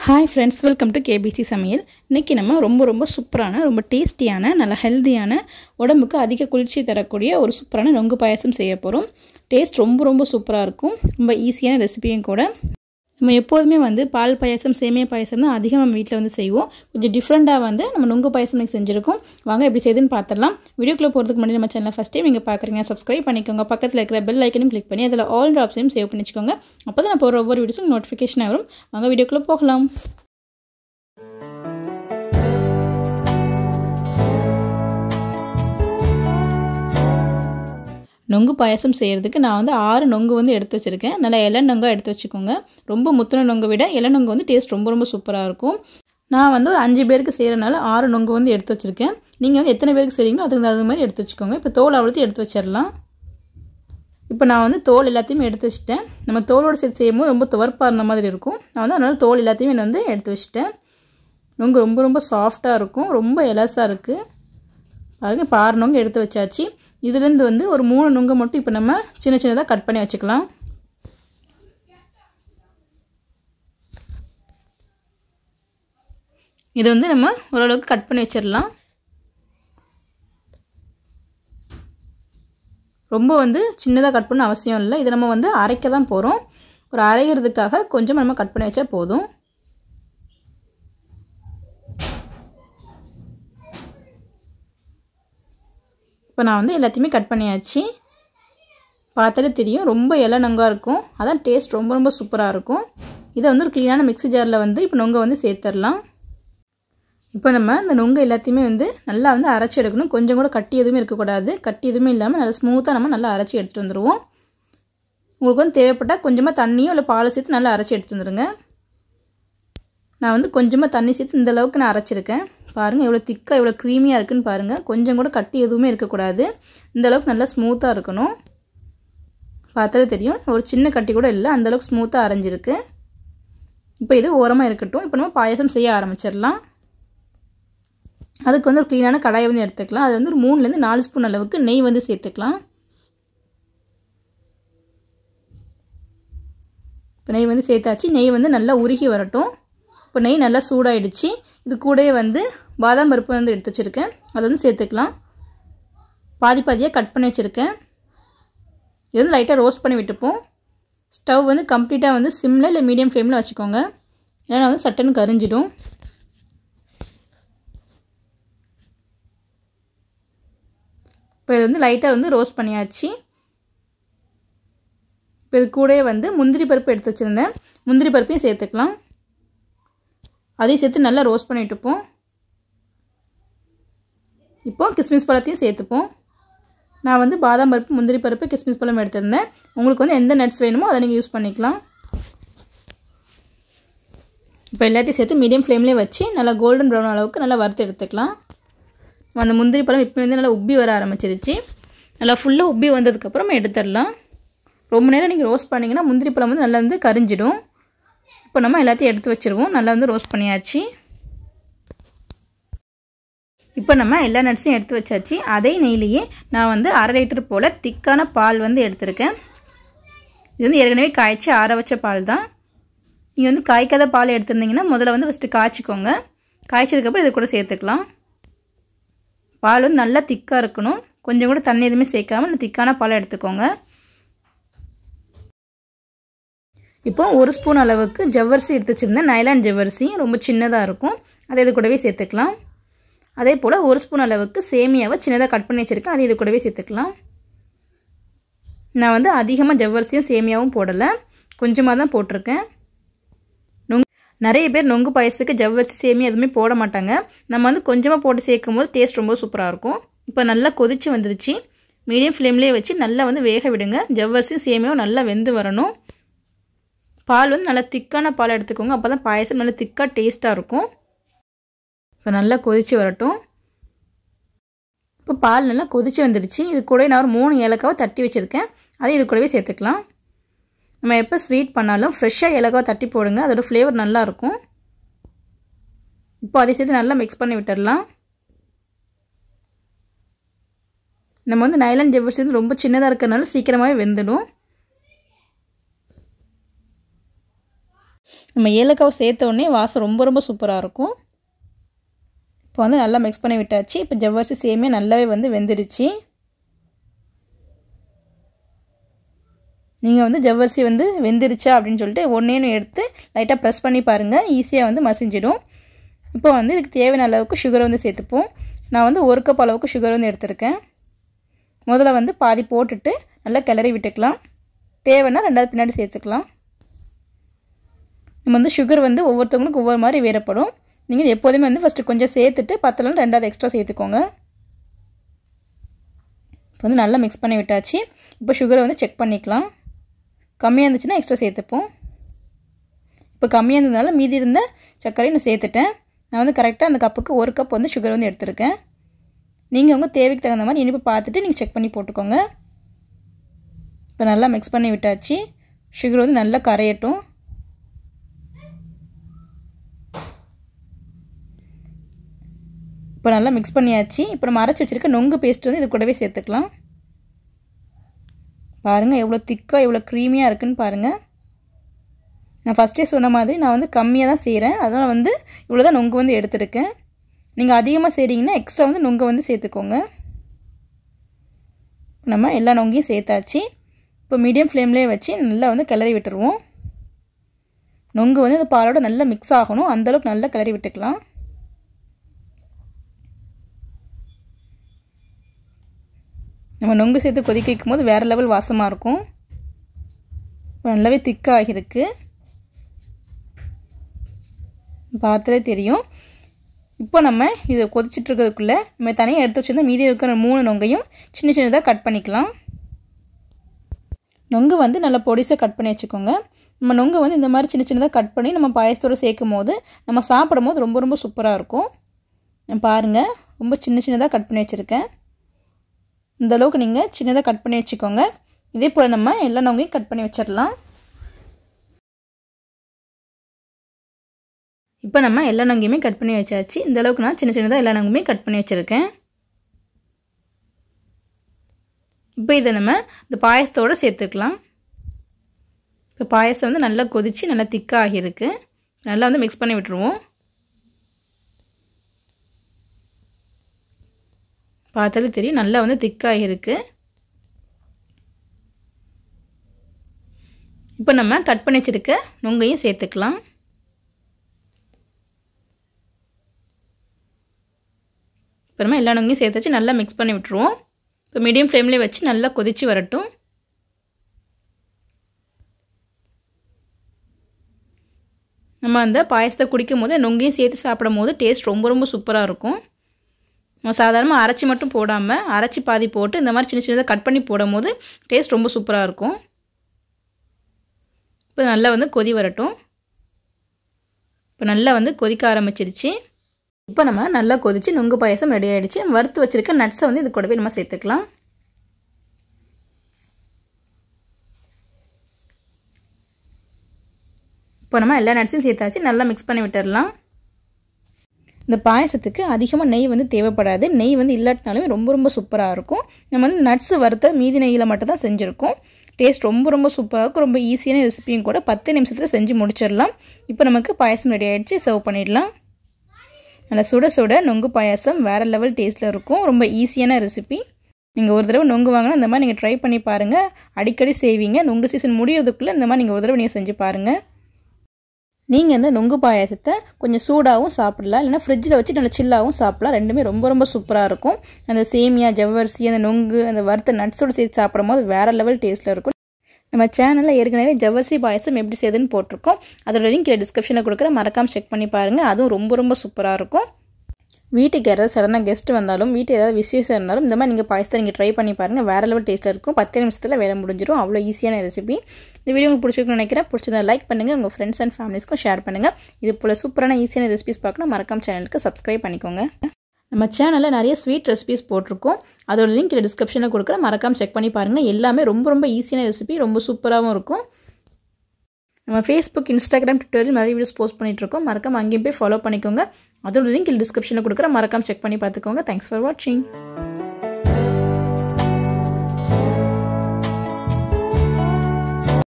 hi friends welcome to KBC சமையல் இன்றைக்கி நம்ம ரொம்ப ரொம்ப சூப்பரான ரொம்ப டேஸ்டியான நல்ல ஹெல்த்தியான உடம்புக்கு அதிக குளிர்ச்சி தரக்கூடிய ஒரு சூப்பரான நொங்கு பாயாசம் செய்ய போகிறோம் டேஸ்ட் ரொம்ப ரொம்ப சூப்பராக இருக்கும் ரொம்ப ஈஸியான ரெசிபியும் கூட நம்ம எப்போதுமே வந்து பால் பாயாசம் சேமியா பாயாசம் தான் அதிகம் நம்ம வீட்டில் வந்து செய்வோம் கொஞ்சம் டிஃப்ரெண்ட்டாக வந்து நம்ம நொங்கு பாயாசம் இன்னைக்கு செஞ்சுருக்கோம் வாங்க எப்படி செய்யுதுன்னு பார்த்துடலாம் வீடியோக்குள்ளே போகிறதுக்கு முன்னாடி நம்ம சேனல் ஃபஸ்ட் டைம் நீங்கள் பார்க்குறீங்க சப்ஸ்கிரைப் பண்ணிக்கோங்க பக்கத்தில் இருக்கிற பெல் ஐக்கனும் கிளிக் பண்ணி அதில் ஆல் ஆப்ஷனையும் சேவ் பண்ணி வச்சுக்கோங்க அப்போ தான் நான் போகிற ஒவ்வொரு வீடியோஸும் நோட்டிஃபிகேஷன் வரும் வாங்க வீடியோக்குள்ளே போகலாம் நொங்கு பாயசம் செய்கிறதுக்கு நான் வந்து ஆறு நொங்கு வந்து எடுத்து வச்சுருக்கேன் நல்லா இலை நொங்காக எடுத்து வச்சுக்கோங்க ரொம்ப முத்தின நொங்கை விட இலை நொங்கு வந்து டேஸ்ட் ரொம்ப ரொம்ப சூப்பராக இருக்கும் நான் வந்து ஒரு அஞ்சு பேருக்கு செய்கிறனால ஆறு நொங்கு வந்து எடுத்து வச்சுருக்கேன் நீங்கள் வந்து எத்தனை பேருக்கு செய்கிறீங்களோ அதுக்கு தகுந்த மாதிரி எடுத்து வச்சுக்கோங்க இப்போ தோல் அவ்வளோத்தையும் எடுத்து வச்சிடலாம் இப்போ நான் வந்து தோல் எல்லாத்தையுமே எடுத்து வச்சுட்டேன் நம்ம தோலோடு சேர்த்து செய்யும்போது ரொம்ப துவர்ப்பாக இருந்த மாதிரி இருக்கும் நான் வந்து அதனால் தோல் எல்லாத்தையுமே நான் வந்து எடுத்து வச்சுட்டேன் நொங்கு ரொம்ப ரொம்ப சாஃப்டாக இருக்கும் ரொம்ப எலசாக இருக்குது பாருங்கள் இப்போ ஆறு நொங்கு எடுத்து வச்சாச்சு இதுலேருந்து வந்து ஒரு மூணு நுங்கை மட்டும் இப்போ நம்ம சின்ன சின்னதாக கட் பண்ணி வச்சுக்கலாம் இதை வந்து நம்ம ஓரளவுக்கு கட் பண்ணி வச்சிடலாம் ரொம்ப வந்து சின்னதாக கட் பண்ண அவசியம் இல்லை இதை நம்ம வந்து அரைக்க தான் போகிறோம் ஒரு அரைகிறதுக்காக கொஞ்சம் நம்ம கட் பண்ணி வச்சா போதும் இப்போ நான் வந்து எல்லாத்தையுமே கட் பண்ணியாச்சு பார்த்தாலே தெரியும் ரொம்ப இலை நொங்காக இருக்கும் அதான் டேஸ்ட் ரொம்ப ரொம்ப சூப்பராக இருக்கும் இதை வந்து ஒரு க்ளீனான மிக்ஸி ஜாரில் வந்து இப்போ நொங்கை வந்து சேர்த்துடலாம் இப்போ நம்ம இந்த நொங்கு எல்லாத்தையுமே வந்து நல்லா வந்து அரைச்சி எடுக்கணும் கொஞ்சம் கூட கட்டி எதுவுமே இருக்கக்கூடாது கட்டி எதுவுமே இல்லாமல் நல்லா ஸ்மூத்தாக நம்ம நல்லா அரைச்சி எடுத்துகிட்டு வந்துடுவோம் உங்களுக்கு வந்து தேவைப்பட்டால் கொஞ்சமாக தண்ணியோ இல்லை பாலை சேர்த்து நல்லா அரைச்சி எடுத்துகிட்டு வந்துடுங்க நான் வந்து கொஞ்சமாக தண்ணி சேர்த்து இந்த அளவுக்கு நான் அரைச்சிருக்கேன் பாருங்கள் எவ்வளோ திக்காக எவ்வளோ க்ரீமியாக இருக்குன்னு பாருங்கள் கொஞ்சம் கூட கட்டி எதுவுமே இருக்கக்கூடாது இந்த அளவுக்கு நல்லா ஸ்மூத்தாக இருக்கணும் பார்த்தாலே தெரியும் ஒரு சின்ன கட்டி கூட இல்லை அந்தளவுக்கு ஸ்மூத்தாக அரைஞ்சிருக்கு இப்போ இது ஓரமாக இருக்கட்டும் இப்போ நம்ம பாயசம் செய்ய ஆரம்பிச்சிடலாம் அதுக்கு வந்து ஒரு க்ளீனான கடாயை வந்து எடுத்துக்கலாம் அது வந்து ஒரு மூணுலேருந்து நாலு ஸ்பூன் அளவுக்கு நெய் வந்து சேர்த்துக்கலாம் இப்போ நெய் வந்து சேர்த்தாச்சு நெய் வந்து நல்லா உருகி வரட்டும் இப்போ நெய் நல்லா சூடாயிடுச்சு இது கூடயே வந்து பாதாம் பருப்பு வந்து எடுத்து வச்சுருக்கேன் அதை வந்து சேர்த்துக்கலாம் பாதி பாதியாக கட் பண்ணி வச்சுருக்கேன் இது வந்து லைட்டாக ரோஸ்ட் பண்ணி விட்டுப்போம் ஸ்டவ் வந்து கம்ப்ளீட்டாக வந்து சிம்மில் இல்லை மீடியம் ஃப்ளேமில் வச்சுக்கோங்க ஏன்னா வந்து சட்டுன்னு கரிஞ்சிடும் இப்போ இது வந்து லைட்டாக வந்து ரோஸ்ட் பண்ணியாச்சு இப்போ இது கூடயே வந்து முந்திரி பருப்பு எடுத்து வச்சுருந்தேன் முந்திரி பருப்பையும் சேர்த்துக்கலாம் அதையும் சேர்த்து நல்லா ரோஸ்ட் பண்ணிட்டுப்போம் இப்போது கிஸ்மிஸ் பழத்தையும் சேர்த்துப்போம் நான் வந்து பாதாம் பருப்பு முந்திரி பருப்பு கிஸ்மிஸ் பழம் எடுத்திருந்தேன் உங்களுக்கு வந்து எந்த நட்ஸ் வேணுமோ அதை நீங்கள் யூஸ் பண்ணிக்கலாம் இப்போ எல்லாத்தையும் சேர்த்து மீடியம் ஃப்ளேம்லேயே வச்சு நல்லா கோல்டன் ப்ரௌன் அளவுக்கு நல்லா வறுத்து எடுத்துக்கலாம் அந்த முந்திரி பழம் இப்போ வந்து நல்லா உப்பி வர ஆரம்பிச்சிருச்சு நல்லா ஃபுல்லாக உப்பி வந்ததுக்கப்புறம் எடுத்துடலாம் ரொம்ப நேரம் நீங்கள் ரோஸ்ட் பண்ணிங்கன்னா முந்திரி பழம் வந்து நல்லா வந்து கரிஞ்சிடும் இப்போ நம்ம எல்லாத்தையும் எடுத்து வச்சுருவோம் நல்லா வந்து ரோஸ்ட் பண்ணியாச்சு இப்போ நம்ம எல்லா நட்ஸையும் எடுத்து வச்சாச்சு அதே நெய்லேயே நான் வந்து அரை லிட்டர் போல் திக்கான பால் வந்து எடுத்திருக்கேன் இது வந்து ஏற்கனவே காய்ச்சி ஆற வச்ச பால் தான் நீங்கள் வந்து காய்க்காத பால் எடுத்திருந்தீங்கன்னா முதல்ல வந்து ஃபஸ்ட்டு காய்ச்சிக்கோங்க காய்ச்சதுக்கப்புறம் இது கூட சேர்த்துக்கலாம் பால் வந்து நல்லா திக்காக இருக்கணும் கொஞ்சம் கூட தண்ணி எதுவுமே சேர்க்காமல் திக்கான பாலை எடுத்துக்கோங்க இப்போ ஒரு ஸ்பூன் அளவுக்கு ஜவ்வரிசி எடுத்து வச்சுருந்தேன் நைலான் ஜவ்வரிசி ரொம்ப சின்னதாக இருக்கும் அதை இது கூடவே சேர்த்துக்கலாம் அதே போல் ஒரு ஸ்பூன் அளவுக்கு சேமியாவை சின்னதாக கட் பண்ணி வச்சுருக்கேன் அதை இது கூடவே சேர்த்துக்கலாம் நான் வந்து அதிகமாக ஜவ்வரிசியும் சேமியாவும் போடலை கொஞ்சமாக தான் போட்டிருக்கேன் நொங்கு நிறைய பேர் நொங்கு பாயசத்துக்கு ஜவ்வரிசி சேமியா எதுவுமே போட மாட்டாங்க நம்ம வந்து கொஞ்சமாக போட்டு சேர்க்கும் போது டேஸ்ட் ரொம்ப சூப்பராக இருக்கும் இப்போ நல்லா கொதித்து வந்துருச்சு மீடியம் ஃப்ளேம்லேயே வச்சு நல்லா வந்து வேக விடுங்க ஜவ்வரிசியும் சேமியாவும் நல்லா வெந்து வரணும் பால் வந்து நல்லா திக்கான பால் எடுத்துக்கோங்க அப்போ தான் பாயசம் நல்லா திக்காக டேஸ்ட்டாக இருக்கும் இப்போ நல்லா கொதித்து வரட்டும் இப்போ பால் நல்லா கொதித்து வந்துடுச்சு இது கூட நான் ஒரு மூணு ஏலக்காவை தட்டி வச்சுருக்கேன் அதை இது கூடவே சேர்த்துக்கலாம் நம்ம எப்போ ஸ்வீட் பண்ணாலும் ஃப்ரெஷ்ஷாக ஏலக்காவை தட்டி போடுங்க அதோடய ஃப்ளேவர் நல்லாயிருக்கும் இப்போ அதை சேர்த்து நல்லா மிக்ஸ் பண்ணி விட்டுடலாம் நம்ம வந்து நைலான் ஜவ்வரிசி வந்து ரொம்ப சின்னதாக இருக்கிறனால சீக்கிரமாகவே வெந்துடும் நம்ம ஏலக்காவை சேர்த்த உடனே வாசம் ரொம்ப ரொம்ப சூப்பராக இருக்கும் இப்போ வந்து நல்லா மிக்ஸ் பண்ணி விட்டாச்சு இப்போ ஜவ்வரிசி சேமியா நல்லாவே வந்து வெந்துடுச்சு நீங்கள் வந்து ஜவ்வரிசி வந்து வெந்துருச்சா அப்படின்னு சொல்லிட்டு ஒன்றேன்னு எடுத்து லைட்டாக ப்ரெஸ் பண்ணி பாருங்கள் ஈஸியாக வந்து மசிஞ்சிடும் இப்போ வந்து இதுக்கு தேவையான அளவுக்கு சுகரை வந்து சேர்த்துப்போம் நான் வந்து ஒரு கப் அளவுக்கு சுகர் வந்து எடுத்திருக்கேன் முதல்ல வந்து பாதி போட்டுட்டு நல்லா கிளறி விட்டுக்கலாம் தேவைன்னா ரெண்டாவது பின்னாடி சேர்த்துக்கலாம் நம்ம வந்து சுகர் வந்து ஒவ்வொருத்தவங்களுக்கு ஒவ்வொரு மாதிரி வேறுபடும் நீங்கள் எப்போதுமே வந்து ஃபஸ்ட்டு கொஞ்சம் சேர்த்துட்டு பத்தலன்னு ரெண்டாவது எக்ஸ்ட்ரா சேர்த்துக்கோங்க இப்போ வந்து நல்லா மிக்ஸ் பண்ணி விட்டாச்சு இப்போ சுகரை வந்து செக் பண்ணிக்கலாம் கம்மியாக இருந்துச்சுன்னா எக்ஸ்ட்ரா சேர்த்துப்போம் இப்போ கம்மியாக இருந்ததுனால மீதி இருந்த சர்க்கரையும் நான் சேர்த்துட்டேன் நான் வந்து கரெக்டாக அந்த கப்புக்கு ஒரு கப் வந்து சுகர் வந்து எடுத்திருக்கேன் நீங்கள் உங்கள் தேவைக்கு தகுந்த மாதிரி இனிப்பு பார்த்துட்டு நீங்கள் செக் பண்ணி போட்டுக்கோங்க இப்போ நல்லா மிக்ஸ் பண்ணி விட்டாச்சு சுகர் வந்து நல்லா கரையட்டும் இப்போ நல்லா மிக்ஸ் பண்ணியாச்சு இப்போ நம்ம அரைச்சி வச்சுருக்க நொங்கு பேஸ்ட் வந்து இது கூடவே சேர்த்துக்கலாம் பாருங்கள் எவ்வளோ திக்காக எவ்வளோ க்ரீமியாக இருக்குன்னு பாருங்கள் நான் ஃபஸ்ட்டே சொன்ன மாதிரி நான் வந்து கம்மியாக தான் செய்கிறேன் அதனால் வந்து இவ்வளோ தான் நொங்கு வந்து எடுத்திருக்கேன் நீங்கள் அதிகமாக செய்கிறீங்கன்னா எக்ஸ்ட்ரா வந்து நொங்கை வந்து சேர்த்துக்கோங்க நம்ம எல்லா நொங்கையும் சேர்த்தாச்சு இப்போ மீடியம் ஃப்ளேம்லேயே வச்சு நல்லா வந்து கிளறி விட்டுருவோம் நொங்கு வந்து இந்த பாலோட நல்லா மிக்ஸ் ஆகணும் அந்தளவுக்கு நல்லா கிளறி விட்டுக்கலாம் நம்ம நொங்கு சேர்த்து கொதிக்க வைக்கும் போது வேறு லெவல் வாசமாக இருக்கும் நல்லாவே திக்காகிருக்கு பார்த்தாலே தெரியும் இப்போ நம்ம இதை கொதிச்சிட்ருக்கிறதுக்குள்ளே நம்ம தனியாக எடுத்து வச்சுருந்தா மீதி இருக்கிற மூணு நொங்கையும் சின்ன சின்னதாக கட் பண்ணிக்கலாம் நொங்கு வந்து நல்லா பொடிசாக கட் பண்ணி வச்சுக்கோங்க நம்ம நொங்கு வந்து இந்த மாதிரி சின்ன சின்னதாக கட் பண்ணி நம்ம பாயசத்தோடு சேர்க்கும் போது நம்ம சாப்பிடும் போது ரொம்ப ரொம்ப சூப்பராக இருக்கும் பாருங்கள் ரொம்ப சின்ன சின்னதாக கட் பண்ணி வச்சுருக்கேன் இந்த அளவுக்கு நீங்கள் சின்னதாக கட் பண்ணி வச்சுக்கோங்க இதே போல் நம்ம எல்லா நொங்கையும் கட் பண்ணி வச்சிடலாம் இப்போ நம்ம எல்லா நொங்கையுமே கட் பண்ணி வச்சாச்சு இந்த அளவுக்கு நான் சின்ன சின்னதாக எல்லா நொங்குமே கட் பண்ணி வச்சுருக்கேன் இப்போ இதை நம்ம இந்த பாயசத்தோடு சேர்த்துக்கலாம் இப்போ பாயசம் வந்து நல்லா கொதித்து நல்லா திக்காக ஆகியிருக்கு நல்லா வந்து மிக்ஸ் பண்ணி விட்டுருவோம் பார்த்தாலே தெரியும் நல்லா வந்து திக்காக இருக்குது இப்போ நம்ம கட் பண்ணி வச்சுருக்க நுங்கையும் சேர்த்துக்கலாம் இப்போ நம்ம எல்லா நுங்கையும் சேர்த்து வச்சு நல்லா மிக்ஸ் பண்ணி விட்டுருவோம் இப்போ மீடியம் ஃப்ளேம்லேயே வச்சு நல்லா கொதித்து வரட்டும் நம்ம அந்த பாயசத்தை குடிக்கும் போது நொங்கையும் சேர்த்து சாப்பிடும் போது டேஸ்ட் ரொம்ப ரொம்ப சூப்பராக இருக்கும் நம்ம சாதாரணமாக அரைச்சி மட்டும் போடாமல் அரைச்சி பாதி போட்டு இந்த மாதிரி சின்ன சின்னதாக கட் பண்ணி போடும் போது டேஸ்ட் ரொம்ப சூப்பராக இருக்கும் இப்போ நல்லா வந்து கொதி வரட்டும் இப்போ நல்லா வந்து கொதிக்க ஆரம்பிச்சிருச்சு இப்போ நம்ம நல்லா கொதித்து நுங்கு பாயசம் ரெடி ஆகிடுச்சு வறுத்து வச்சுருக்க நட்ஸை வந்து இது கூடவே நம்ம சேர்த்துக்கலாம் இப்போ நம்ம எல்லா நட்ஸையும் சேர்த்தாச்சு நல்லா மிக்ஸ் பண்ணி விட்டுடலாம் இந்த பாயசத்துக்கு அதிகமாக நெய் வந்து தேவைப்படாது நெய் வந்து இல்லாட்டினாலுமே ரொம்ப ரொம்ப சூப்பராக இருக்கும் நம்ம வந்து நட்ஸு வறுத்த மீதி நெய்யில் மட்டும் தான் செஞ்சுருக்கோம் டேஸ்ட் ரொம்ப ரொம்ப சூப்பராக இருக்கும் ரொம்ப ஈஸியான ரெசிபியும் கூட பத்து நிமிஷத்தில் செஞ்சு முடிச்சிடலாம் இப்போ நமக்கு பாயசம் ரெடி ஆகிடுச்சு சர்வ் பண்ணிடலாம் நல்லா சுட சுட நொங்கு பாயாசம் வேறு லெவல் டேஸ்ட்டில் இருக்கும் ரொம்ப ஈஸியான ரெசிபி நீங்கள் ஒரு தடவை நொங்கு வாங்கினா இந்த மாதிரி நீங்கள் ட்ரை பண்ணி பாருங்கள் அடிக்கடி செய்வீங்க நொங்கு சீசன் முடியறதுக்குள்ளே இந்த மாதிரி நீங்கள் ஒரு தடவை நீங்கள் செஞ்சு பாருங்கள் நீங்கள் இந்த நொங்கு பாயாசத்தை கொஞ்சம் சூடாகவும் சாப்பிடலாம் இல்லைனா ஃப்ரிட்ஜில் வச்சு நல்லா சில்லாகவும் சாப்பிடலாம் ரெண்டுமே ரொம்ப ரொம்ப சூப்பராக இருக்கும் அந்த சேமியா ஜவ்வரிசி அந்த நொங்கு அந்த வறுத்த நட்ஸோடு சேர்த்து சாப்பிடும் போது வேறு லெவல் டேஸ்ட்டில் இருக்கும் நம்ம சேனலில் ஏற்கனவே ஜவ்வரிசி பாயசம் எப்படி செய்யுதுன்னு போட்டிருக்கோம் அதோட லிங்க் டிஸ்கிரிப்ஷனில் கொடுக்குற மறக்காமல் செக் பண்ணி பாருங்கள் அதுவும் ரொம்ப ரொம்ப சூப்பராக இருக்கும் வீட்டுக்கு யாராவது சடனாக கெஸ்ட் வந்தாலும் வீட்டு ஏதாவது விசேஷம் இருந்தாலும் இந்த மாதிரி நீங்கள் பாயசத்தை நீங்கள் ட்ரை பண்ணி பாருங்கள் வேறு லெவல் டேஸ்ட்டில் இருக்கும் பத்து நிமிஷத்தில் வேலை முடிஞ்சிடும் அவ்வளோ ஈஸியான ரெசிபி இந்த வீடியோ உங்களுக்கு பிடிச்சிருக்குன்னு நினைக்கிறேன் பிடிச்சதை லைக் பண்ணுங்கள் உங்கள் ஃப்ரெண்ட்ஸ் அண்ட் ஃபேமிலிஸ்க்கும் ஷேர் பண்ணுங்கள் இது போல் சூப்பரான ஈஸியான ரெசிபிஸ் பார்க்கணும் மறக்காம சேனலுக்கு சப்ஸ்கிரைப் பண்ணிக்கோங்க நம்ம சேனலில் நிறைய ஸ்வீட் ரெசிபிஸ் போட்டிருக்கோம் அதோட லிங்க் டிஸ்கிரிப்ஷனில் கொடுக்குறேன் மறக்காம செக் பண்ணி பாருங்கள் எல்லாமே ரொம்ப ரொம்ப ஈஸியான ரெசிபி ரொம்ப சூப்பராகவும் இருக்கும் நம்ம ஃபேஸ்புக் இன்ஸ்டாகிராம் ட்விட்டரில் நிறைய வீடியோஸ் போஸ்ட் பண்ணிகிட்ருக்கோம் மறக்காம அங்கேயும் போய் ஃபாலோ பண்ணிக்கோங்க அதோட லிங்க் டிஸ்கிரிப்ஷனில் கொடுக்குறேன் மறக்காம செக் பண்ணி பார்த்துக்கோங்க தேங்க்ஸ் ஃபார் வாட்சிங்